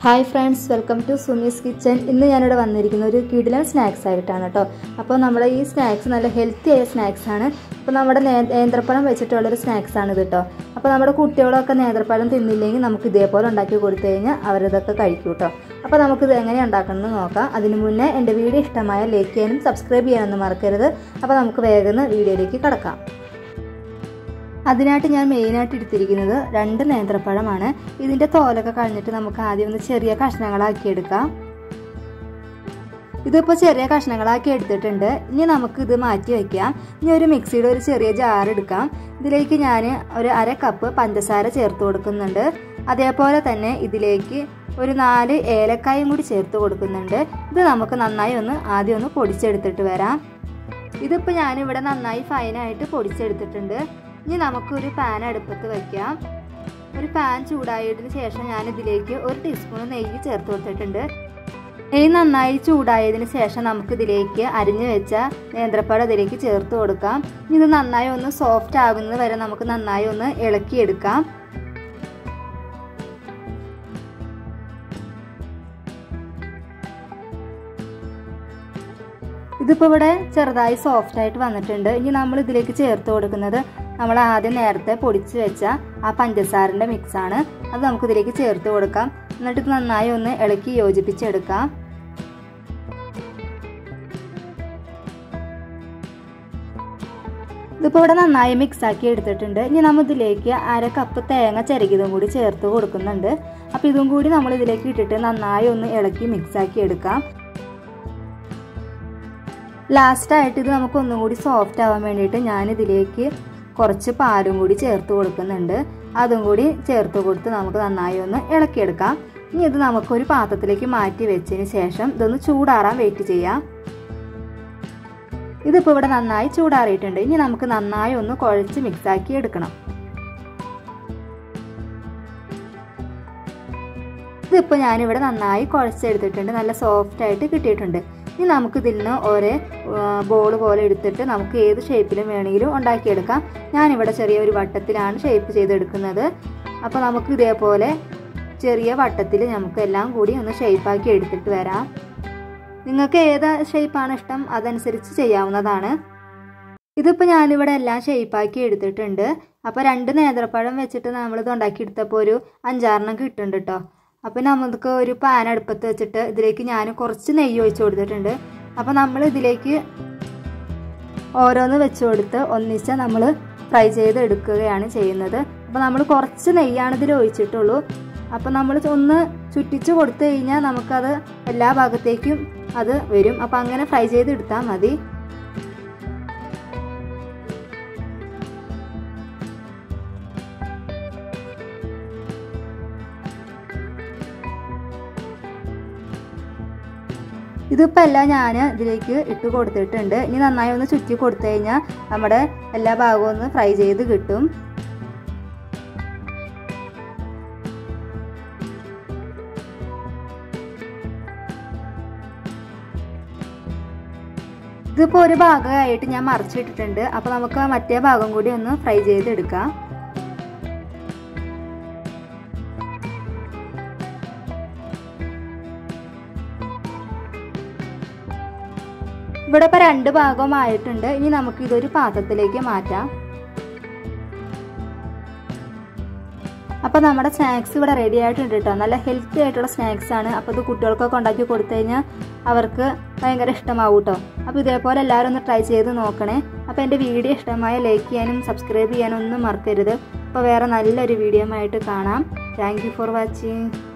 hi friends welcome to Sumi's kitchen ഇന്ന് ഞാനിവിടെ വന്നിരിക്കുന്ന ഒരു കിടിലൻ സ്നാക്സ് ആയിട്ടാണ് കേട്ടോ അപ്പോൾ നമ്മുടെ ഈ സ്നാക്സ് നല്ല ഹെൽത്തി ആയ സ്നാക്സ് ആണ് അപ്പോൾ നമ്മുടെ നേ- നേന്ത്രപ്പഴം വെച്ചിട്ടുള്ളൊരു സ്നാക്സ് ആണ് ഇത് കേട്ടോ അപ്പോൾ നമ്മുടെ കുട്ടികളൊക്കെ നേന്ത്രപ്പഴം തിന്നില്ലെങ്കിൽ നമുക്ക് ഇതേപോലെ ഉണ്ടാക്കി കൊടുത്തു കഴിഞ്ഞാൽ അവരിതൊക്കെ കഴിക്കും കേട്ടോ അപ്പോൾ നമുക്കിത് എങ്ങനെ ഉണ്ടാക്കണമെന്ന് നോക്കാം അതിന് മുന്നേ എൻ്റെ വീഡിയോ ഇഷ്ടമായ ലൈക്ക് ചെയ്യാനും സബ്സ്ക്രൈബ് ചെയ്യാനൊന്നും മറക്കരുത് അപ്പോൾ നമുക്ക് വേഗം വീഡിയോയിലേക്ക് കടക്കാം അതിനായിട്ട് ഞാൻ മെയിനായിട്ട് എടുത്തിരിക്കുന്നത് രണ്ട് നേന്ത്രപ്പഴമാണ് ഇതിൻ്റെ തോലൊക്കെ കളഞ്ഞിട്ട് നമുക്ക് ആദ്യം ഒന്ന് ചെറിയ കഷ്ണങ്ങളാക്കി എടുക്കാം ഇതിപ്പോൾ ചെറിയ കഷ്ണങ്ങളാക്കി എടുത്തിട്ടുണ്ട് ഇനി നമുക്ക് ഇത് മാറ്റി വയ്ക്കാം ഇനി ഒരു മിക്സിയുടെ ഒരു ചെറിയ ജാർ എടുക്കാം ഇതിലേക്ക് ഞാൻ ഒരു അര കപ്പ് പഞ്ചസാര ചേർത്ത് കൊടുക്കുന്നുണ്ട് അതേപോലെ തന്നെ ഇതിലേക്ക് ഒരു നാല് ഏലക്കായും കൂടി ചേർത്ത് കൊടുക്കുന്നുണ്ട് ഇത് നമുക്ക് നന്നായി ഒന്ന് ആദ്യം ഒന്ന് പൊടിച്ചെടുത്തിട്ട് വരാം ഇതിപ്പോൾ ഞാനിവിടെ നന്നായി ഫൈനായിട്ട് പൊടിച്ചെടുത്തിട്ടുണ്ട് ഇനി നമുക്കൊരു പാൻ അടുപ്പത്ത് വയ്ക്കാം ഒരു പാൻ ചൂടായതിനു ശേഷം ഞാൻ ഇതിലേക്ക് ഒരു ടീസ്പൂൺ നെയ്യ് ചേർത്ത് കൊടുത്തിട്ടുണ്ട് നെയ്യ് നന്നായി ചൂടായതിനു ശേഷം നമുക്ക് ഇതിലേക്ക് അരിഞ്ഞു വെച്ച നേന്ത്രപ്പഴം ഇതിലേക്ക് ചേർത്ത് കൊടുക്കാം ഇനി ഇത് നന്നായി ഒന്ന് സോഫ്റ്റ് ആകുന്നത് വരെ നമുക്ക് നന്നായി ഒന്ന് ഇളക്കിയെടുക്കാം ഇതിപ്പോൾ ഇവിടെ ചെറുതായി സോഫ്റ്റ് ആയിട്ട് വന്നിട്ടുണ്ട് ഇനി നമ്മൾ ഇതിലേക്ക് ചേർത്ത് കൊടുക്കുന്നത് നമ്മൾ ആദ്യം നേരത്തെ പൊടിച്ച് വെച്ച ആ പഞ്ചസാരൻ്റെ മിക്സാണ് അത് നമുക്ക് ഇതിലേക്ക് ചേർത്ത് കൊടുക്കാം എന്നിട്ട് ഇത് നന്നായി ഒന്ന് ഇളക്കി യോജിപ്പിച്ചെടുക്കാം ഇതിപ്പോൾ ഇവിടെ നന്നായി മിക്സ് ആക്കി എടുത്തിട്ടുണ്ട് ഇനി നമ്മൾ ഇതിലേക്ക് അര കപ്പ് തേങ്ങ ചിരകിയതും കൂടി ചേർത്ത് കൊടുക്കുന്നുണ്ട് അപ്പോൾ ഇതും കൂടി നമ്മൾ ഇതിലേക്ക് ഇട്ടിട്ട് നന്നായി ഒന്ന് ഇളക്കി മിക്സ് ആക്കി എടുക്കാം ലാസ്റ്റായിട്ട് ഇത് നമുക്ക് ഒന്നും കൂടി സോഫ്റ്റ് ആവാൻ വേണ്ടിയിട്ട് ഞാനിതിലേക്ക് കുറച്ച് പാലും കൂടി ചേർത്ത് കൊടുക്കുന്നുണ്ട് അതും കൂടി ചേർത്ത് കൊടുത്ത് നമുക്ക് നന്നായി ഒന്ന് ഇളക്കിയെടുക്കാം ഇനി ഇത് നമുക്കൊരു പാത്രത്തിലേക്ക് മാറ്റി വെച്ചതിന് ശേഷം ഇതൊന്ന് ചൂടാറാൻ വെയിറ്റ് ചെയ്യാം ഇതിപ്പോൾ ഇവിടെ നന്നായി ചൂടാറിയിട്ടുണ്ട് ഇനി നമുക്ക് നന്നായി ഒന്ന് കുഴച്ച് മിക്സാക്കി എടുക്കണം ഇതിപ്പോൾ ഞാനിവിടെ നന്നായി കുഴച്ചെടുത്തിട്ടുണ്ട് നല്ല സോഫ്റ്റ് ആയിട്ട് കിട്ടിയിട്ടുണ്ട് ഇനി നമുക്ക് ഇതിൽ നിന്ന് ഒരേ ബോൾ പോലെ എടുത്തിട്ട് നമുക്ക് ഏത് ഷേപ്പിലും വേണമെങ്കിലും ഉണ്ടാക്കിയെടുക്കാം ഞാനിവിടെ ചെറിയ ഒരു വട്ടത്തിലാണ് ഷേപ്പ് ചെയ്തെടുക്കുന്നത് അപ്പോൾ നമുക്ക് ഇതേപോലെ ചെറിയ വട്ടത്തിൽ നമുക്ക് എല്ലാം കൂടി ഒന്ന് ഷേപ്പാക്കി എടുത്തിട്ട് വരാം നിങ്ങൾക്ക് ഏത് ഷേപ്പാണ് ഇഷ്ടം അതനുസരിച്ച് ചെയ്യാവുന്നതാണ് ഇതിപ്പോൾ ഞാനിവിടെ എല്ലാം ഷേപ്പാക്കി എടുത്തിട്ടുണ്ട് അപ്പോൾ രണ്ട് നേന്ത്രപ്പഴം വെച്ചിട്ട് നമ്മളിത് ഉണ്ടാക്കിയെടുത്തപ്പോൾ ഒരു അഞ്ചാറെണ്ണം കിട്ടുന്നുണ്ട് കേട്ടോ അപ്പോൾ നമുക്ക് ഒരു പാൻ അടുപ്പത്ത് വെച്ചിട്ട് ഇതിലേക്ക് ഞാൻ കുറച്ച് നെയ്യ് ഒഴിച്ചു കൊടുത്തിട്ടുണ്ട് അപ്പോൾ നമ്മൾ ഇതിലേക്ക് ഓരോന്ന് വെച്ച് കൊടുത്ത് ഒന്നിച്ച് നമ്മൾ ഫ്രൈ ചെയ്ത് എടുക്കുകയാണ് ചെയ്യുന്നത് അപ്പോൾ നമ്മൾ കുറച്ച് നെയ്യാണ് ഇതിൽ ഒഴിച്ചിട്ടുള്ളൂ അപ്പോൾ നമ്മൾ ഒന്ന് ചുറ്റിച്ച് കൊടുത്തു കഴിഞ്ഞാൽ നമുക്കത് എല്ലാ ഭാഗത്തേക്കും അത് വരും അപ്പോൾ അങ്ങനെ ഫ്രൈ ചെയ്ത് എടുത്താൽ മതി ഇതിപ്പോൾ എല്ലാം ഞാൻ ഇതിലേക്ക് ഇട്ട് കൊടുത്തിട്ടുണ്ട് ഇനി നന്നായി ഒന്ന് ചുറ്റി കൊടുത്തു കഴിഞ്ഞാൽ നമ്മുടെ എല്ലാ ഭാഗവും ഒന്ന് ഫ്രൈ ചെയ്ത് കിട്ടും ഇതിപ്പോൾ ഒരു ഭാഗമായിട്ട് ഞാൻ മറിച്ചിട്ടിട്ടുണ്ട് അപ്പോൾ നമുക്ക് മറ്റേ ഭാഗം കൂടി ഒന്ന് ഫ്രൈ ചെയ്തെടുക്കാം ഇവിടെ ഇപ്പോൾ രണ്ട് ഭാഗമായിട്ടുണ്ട് ഇനി നമുക്ക് ഇതൊരു പാത്രത്തിലേക്ക് മാറ്റാം അപ്പോൾ നമ്മുടെ സ്നാക്സ് ഇവിടെ റെഡി ആയിട്ടുണ്ട് കേട്ടോ നല്ല ഹെൽത്തി ആയിട്ടുള്ള സ്നാക്സ് ആണ് അപ്പോൾ ഇത് കുട്ടികൾക്കൊക്കെ ഉണ്ടാക്കി കൊടുത്തു കഴിഞ്ഞാൽ അവർക്ക് ഭയങ്കര ഇഷ്ടമാവും കേട്ടോ അപ്പോൾ ഇതേപോലെ എല്ലാവരും ഒന്ന് ട്രൈ ചെയ്ത് നോക്കണേ അപ്പോൾ എൻ്റെ വീഡിയോ ഇഷ്ടമായ ലൈക്ക് ചെയ്യാനും സബ്സ്ക്രൈബ് ചെയ്യാനും ഒന്നും മറക്കരുത് അപ്പോൾ വേറെ നല്ലൊരു വീഡിയോ ആയിട്ട് കാണാം താങ്ക് ഫോർ വാച്ചിങ്